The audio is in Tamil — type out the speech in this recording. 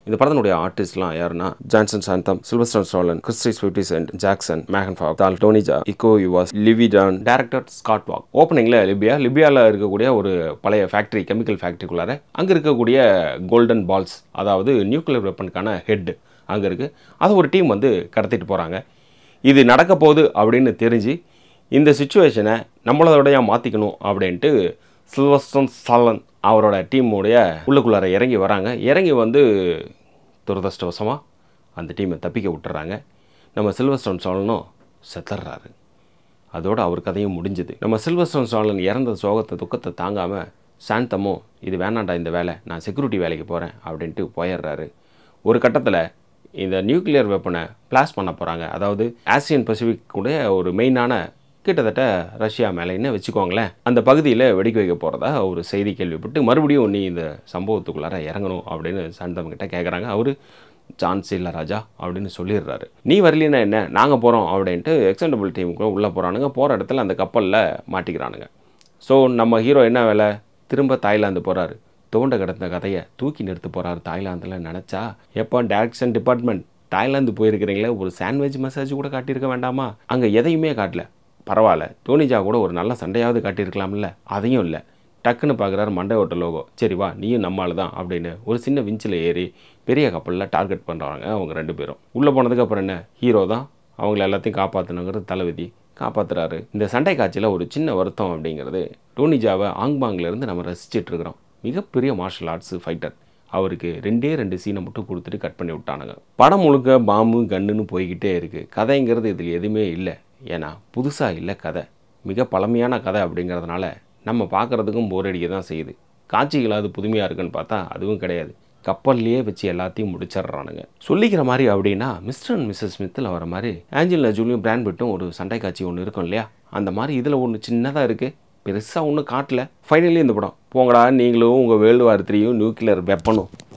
இந்த படத்தினுடைய ஆர்டிஸ்ட்லாம் யாருன்னா ஜான்சன் சாந்தம் சில்வஸ்டர் ஸ்டாலன் கிறிஸ்டிஸ் fifty cent Jackson Megan Fox தால் டோனிஜா இக்கோ யுவாஸ் லிவிடான் டேரக்டர் ஸ்காட் வாக் ஓப்பனிங்கில் லிபியா லிபியாவில் இருக்கக்கூடிய ஒரு பழைய ஃபேக்ட்ரி கெமிக்கல் ஃபேக்ட்ரிக்குள்ளார அங்கே இருக்கக்கூடிய கோல்டன் பால்ஸ் அதாவது நியூக்ளியர் வெப்பனுக்கான ஹெட் அங்கே இருக்குது அதை ஒரு டீம் வந்து கடத்திட்டு போகிறாங்க இது நடக்க போகுது அப்படின்னு தெரிஞ்சு இந்த சுச்சுவேஷனை நம்மளோடைய மாற்றிக்கணும் அப்படின்ட்டு சில்வஸ்டன் சாலன் அவரோட டீமுடைய உள்ளுக்குள்ளார இறங்கி வராங்க இறங்கி வந்து துரதிருஷ்டவசமாக அந்த டீமை தப்பிக்க விட்டுறாங்க நம்ம சில்வஸ்டன் சாலனும் செத்துடுறாரு அதோட அவர் கதையும் முடிஞ்சுது நம்ம சில்வஸ்டன் சாலன் இறந்த சோகத்தை துக்கத்தை தாங்காமல் சாந்தமும் இது வேணாண்டா இந்த வேலை நான் செக்யூரிட்டி வேலைக்கு போகிறேன் அப்படின்ட்டு போயிடுறாரு ஒரு கட்டத்தில் இந்த நியூக்ளியர் வெப்பனை பிளாஸ் பண்ண போகிறாங்க அதாவது ஆசியன் பசிபிக் கூட ஒரு மெயினான கிட்டத்தட்ட ரஷ்யா மேலேன்னு வச்சுக்கோங்களேன் அந்த பகுதியில் வெடிக்க வைக்க போகிறதா ஒரு செய்தி கேள்விப்பட்டு மறுபடியும் நீ இந்த சம்பவத்துக்குள்ளார இறங்கணும் அப்படின்னு சாந்தம் கிட்ட கேட்குறாங்க அவர் சான்ஸ் இல்லை ராஜா அப்படின்னு சொல்லிடுறாரு நீ வரலனா என்ன நாங்கள் போகிறோம் அப்படின்ட்டு எக்ஸண்டபிள் டீமுக்குள்ளே உள்ளே போகிறானுங்க போகிற இடத்துல அந்த கப்பலில் மாட்டிக்கிறானுங்க ஸோ நம்ம ஹீரோ என்ன வேலை திரும்ப தாய்லாந்து போகிறாரு தோண்ட கிடந்த கதையை தூக்கி நிறுத்த போகிறாரு தாய்லாந்தில் நினச்சா எப்போ டேரக்ஷன் டிபார்ட்மெண்ட் தாய்லாந்து போயிருக்கிறீங்களே ஒரு சாண்ட்விச் மசாஜ் கூட காட்டியிருக்க வேண்டாமா அங்கே எதையுமே காட்டல பரவாயில்ல டோனிஜா கூட ஒரு நல்ல சண்டையாவது காட்டியிருக்கலாம்ல அதையும் இல்லை டக்குன்னு பார்க்குறாரு மண்டை ஓட்ட லோகோ சரி வா நீயும் நம்மால் தான் அப்படின்னு ஒரு சின்ன விஞ்சில் ஏறி பெரிய கப்பலில் டார்கெட் பண்ணுறாங்க அவங்க ரெண்டு பேரும் உள்ளே போனதுக்கு அப்புறம் என்ன ஹீரோ தான் அவங்கள எல்லாத்தையும் காப்பாற்றணுங்கிறது தளபதி காப்பாற்றுறாரு இந்த சண்டை காட்சியில் ஒரு சின்ன வருத்தம் அப்படிங்கிறது டோனிஜாவை ஆங்பாங்லேருந்து நம்ம ரசிச்சிட்டு இருக்கிறோம் மிகப்பெரிய மார்ஷல் ஆர்ட்ஸ் ஃபைட்டர் அவருக்கு ரெண்டே ரெண்டு சீனை மட்டும் கொடுத்துட்டு கட் பண்ணி விட்டானுங்க படம் முழுக்க பாம்பு கன்னுன்னு போய்கிட்டே இருக்குது கதைங்கிறது இதில் எதுவுமே இல்லை ஏன்னா புதுசாக இல்லை கதை மிக பழமையான கதை அப்படிங்கிறதுனால நம்ம பார்க்குறதுக்கும் போர் அடிக்க தான் செய்யுது காட்சிகளாவது புதுமையாக இருக்குன்னு பார்த்தா அதுவும் கிடையாது கப்பல்லையே வச்சு எல்லாத்தையும் முடிச்சிடுறானுங்க சொல்லிக்கிற மாதிரி அப்படின்னா மிஸ்டர் அண்ட் மிஸ்ஸஸ் ஸ்மித்தில் வர மாதிரி ஆஞ்சலினா ஜூலியும் பிராண்ட் பிட்டும் ஒரு சண்டை காட்சி ஒன்று இருக்கும் இல்லையா அந்த மாதிரி இதில் ஒன்று சின்னதாக இருக்குது பெருசாக ஒன்றும் காட்டல ஃபைனலி இந்த படம் போங்கடா நீங்களும் உங்கள் வேர்ல்டு வார் த்ரீயும் நியூக்ளியர் வெப்பனும்